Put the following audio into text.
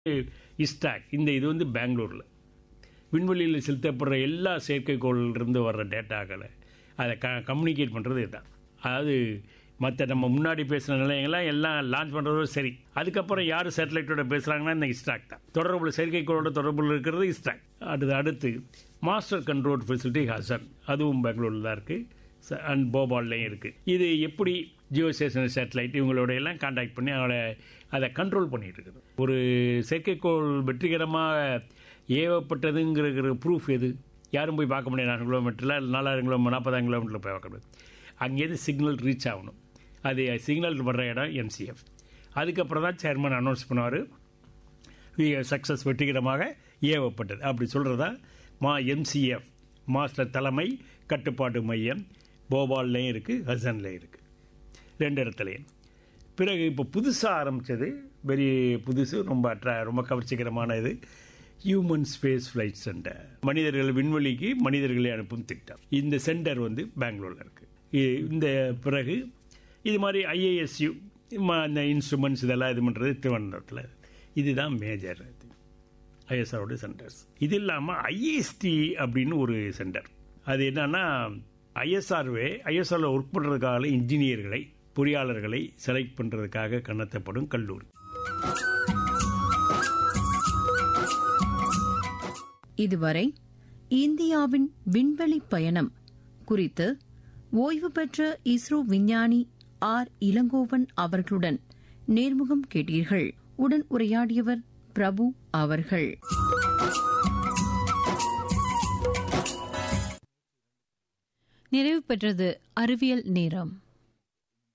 இஸ்டாக் இந்த இது வந்து பெங்களூரில் விண்வெளியில் செலுத்தப்படுற எல்லா செயற்கைக்கோளிலிருந்து வர்ற டேட்டாக்களை அதை க கம்யூனிகேட் பண்ணுறது இதுதான் அதாவது மற்ற நம்ம முன்னாடி பேசின நிலையங்கள்லாம் எல்லாம் லான்ச் பண்ணுறதும் சரி அதுக்கப்புறம் யார் சேட்டலைட்டோட பேசுகிறாங்கன்னா இந்த இஸ்டாக் தான் தொடர்புல செயற்கைக்கோளோட தொடர்புல இருக்கிறது இஸ்டாக் அடுத்து அடுத்து மாஸ்டர் கண்ட்ரோல் ஃபெசிலிட்டி ஹசன் அதுவும் பெங்களூரில் தான் இருக்குது அண்ட் போபால்லையும் இருக்குது இது எப்படி ஜியோ ஸ்டேஷன் சேட்டலைட் இவங்களோட எல்லாம் காண்டாக்ட் பண்ணி அவங்கள அதை கண்ட்ரோல் பண்ணிட்டு இருக்குது ஒரு செயற்கைக்கோள் வெற்றிகரமாக ஏவப்பட்டதுங்கிற ப்ரூஃப் எது யாரும் போய் பார்க்க முடியாது நாலு கிலோமீட்டரில் நாலாயிரம் கிலோமீட்டர் நாற்பதாயிரம் கிலோமீட்டரில் போய் பார்க்க முடியாது அங்கேருந்து சிக்னல் ரீச் ஆகணும் அது சிக்னல் வர்ற இடம் எம்சிஎஃப் அதுக்கப்புறம் தான் சேர்மன் அனௌன்ஸ் பண்ணுவார் சக்ஸஸ் வெற்றிகரமாக ஏவப்பட்டது அப்படி சொல்கிறதா மா எம்சிஎஃப் மாஸ்டர் தலைமை கட்டுப்பாட்டு மையம் போபால்லையும் இருக்குது ஹசன்லேயும் இருக்குது ரெண்டு இடத்துலையும் பிறகு இப்போ புதுசாக ஆரம்பித்தது வெரி புதுசு ரொம்ப அட்ரா ரொம்ப கவர்ச்சிகரமான இது ஹியூமன் ஸ்பேஸ் ஃப்ளைட் சென்டர் மனிதர்கள் விண்வெளிக்கு மனிதர்களை அனுப்பும் திட்டம் இந்த சென்டர் வந்து பெங்களூரில் இருக்குது இந்த பிறகு இது மாதிரி ஐஏஎஸ்யூ இந்த இன்ஸ்ட்ருமெண்ட்ஸ் இதெல்லாம் இது பண்ணுறது திருவனந்தபுரத்தில் இதுதான் மேஜர் இது ஐஎஸ்ஆரோட சென்டர்ஸ் இது இல்லாமல் ஐஎஸ்டி அப்படின்னு ஒரு சென்டர் அது என்னன்னா ஐஎஸ்ஆர்வே ஐஎஸ்ஆரில் ஒர்க் பண்ணுறதுக்காக இன்ஜினியர்களை பொறியாளர்களை செலக்ட் பண்ணுறதுக்காக கணத்தப்படும் கல்லூரி இதுவரை இந்தியாவின் விண்வெளி பயணம் குறித்து ஓய்வு பெற்ற இஸ்ரோ விஞ்ஞானி ஆர் இளங்கோவன் அவர்களுடன் நேர்முகம் கேட்டீர்கள் உடன் உரையாடியவர் பிரபு அவர்கள் நிறைவு பெற்றது அறிவியல் நேரம்